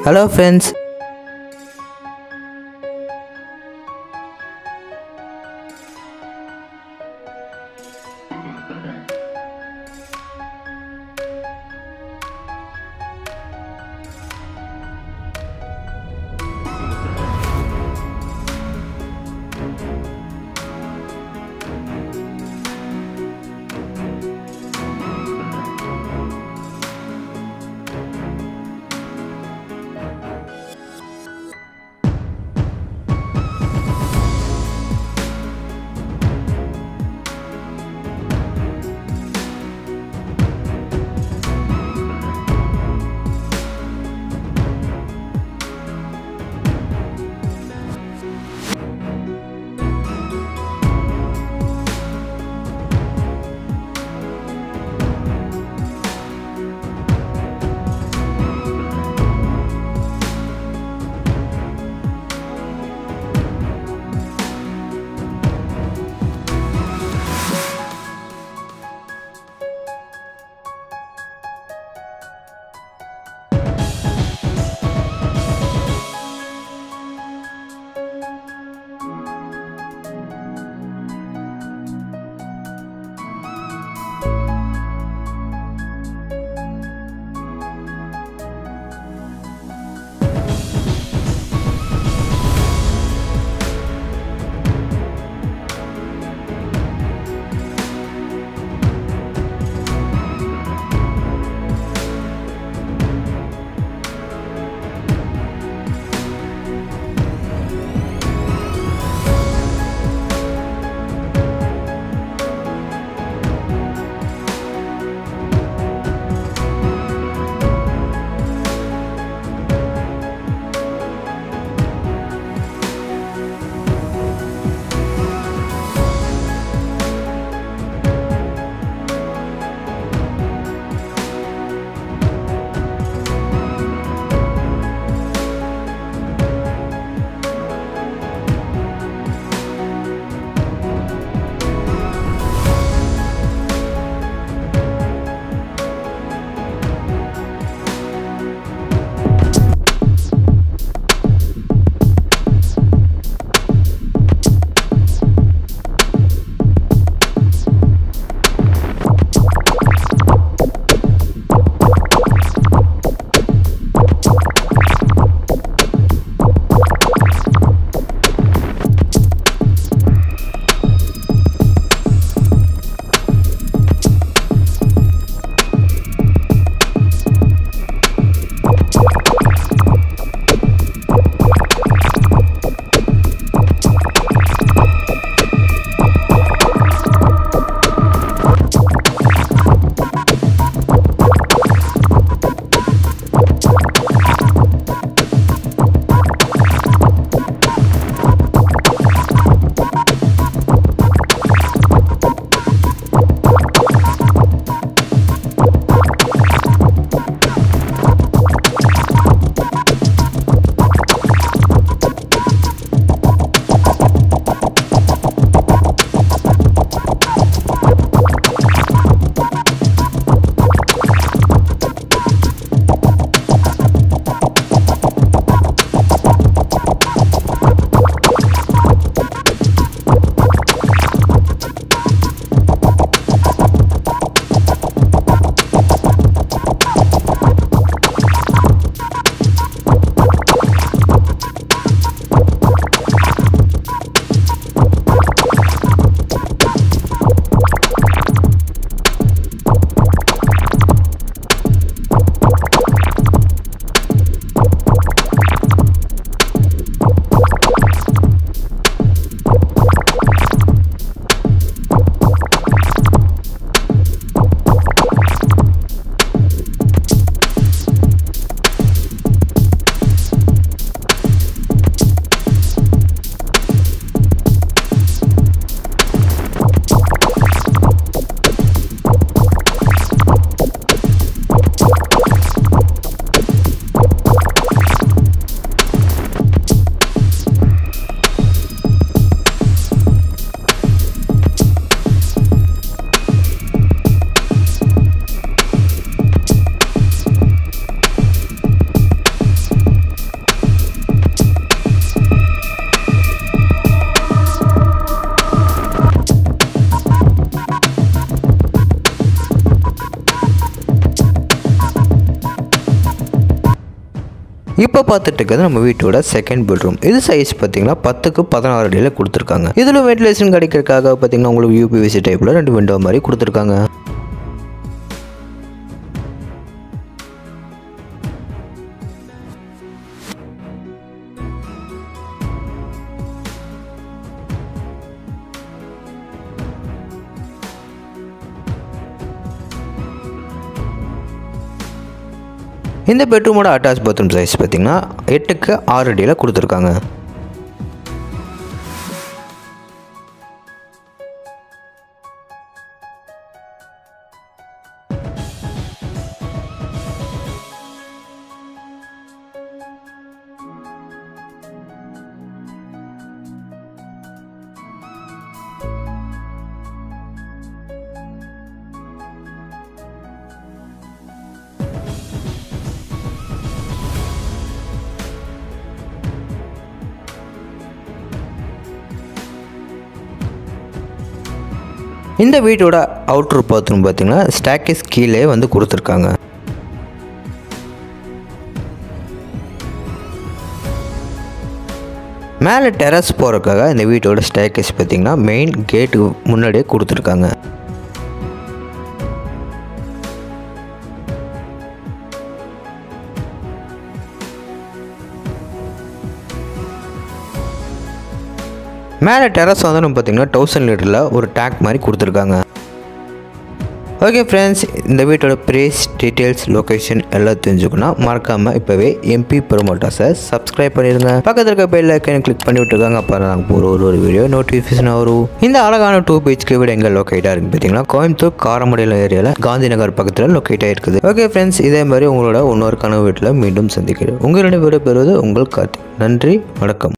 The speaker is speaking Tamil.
ஹலோ ஃப்ரெண்ட்ஸ் இப்போ பார்த்துட்டு இருக்கிறது நம்ம வீட்டோட செகண்ட் பெட்ரூம் இது சைஸ் பார்த்தீங்கன்னா பத்துக்கு பதினாறு அடியில் கொடுத்துருக்காங்க இதில் வென்டிலேஷன் கிடைக்கிறதுக்காக பார்த்தீங்கன்னா உங்களுக்கு யூபிவிசி டைப்பில் ரெண்டு விண்டோ மாதிரி கொடுத்துருக்காங்க இந்த பெட்ரூமோட அட்டாச் பாத்ரூம் சைஸ் பார்த்தீங்கன்னா எட்டுக்கு ஆறு அடியில் கொடுத்துருக்காங்க இந்த வீட்டோட அவுட்ரு பாத்ரூம் பார்த்தீங்கன்னா ஸ்டாக்கேஸ் கீழே வந்து கொடுத்துருக்காங்க மேலே டெரஸ் போகிறதுக்காக இந்த வீட்டோட ஸ்டேக்கேஸ் பார்த்தீங்கன்னா மெயின் கேட்டுக்கு முன்னாடியே கொடுத்துருக்காங்க மேலே டெரஸ் வந்து நம்ம பார்த்தீங்கன்னா தௌசண்ட் லிட்டரில் ஒரு டேங்க் மாதிரி கொடுத்துருக்காங்க ஓகே ஃப்ரெண்ட்ஸ் இந்த வீட்டோட ப்ரைஸ் டீட்டெயில்ஸ் லொக்கேஷன் எல்லாம் தெரிஞ்சுக்கணும் மறக்காமல் இப்போவே எம்பி ப்ரொமோட்டர்ஸை சப்ஸ்கிரைப் பண்ணிடுங்க பக்கத்தில் இருக்க பெல் ஐக்கனை கிளிக் பண்ணி விட்டுருக்காங்க அப்போ நாங்கள் போகிற ஒரு ஒரு வீடியோ நோட்டிஃபிகேஷன் வரும் இந்த அழகான டூ பிஹெச்கே வீடு எங்கே லொக்கேட்டாக இருக்குது பார்த்தீங்கன்னா கோயம்புத்தூர் காரமடையில் ஏரியாவில் காந்தி நகர் பக்கத்தில் லொக்கேட் ஆகிருக்குது ஓகே ஃப்ரெண்ட்ஸ் இதே மாதிரி உங்களோட இன்னொரு கனவு வீட்டில் மீண்டும் சந்திக்கிறேன் உங்களுடைய விடைபெறுவது உங்கள் கார்த்திக் நன்றி வணக்கம்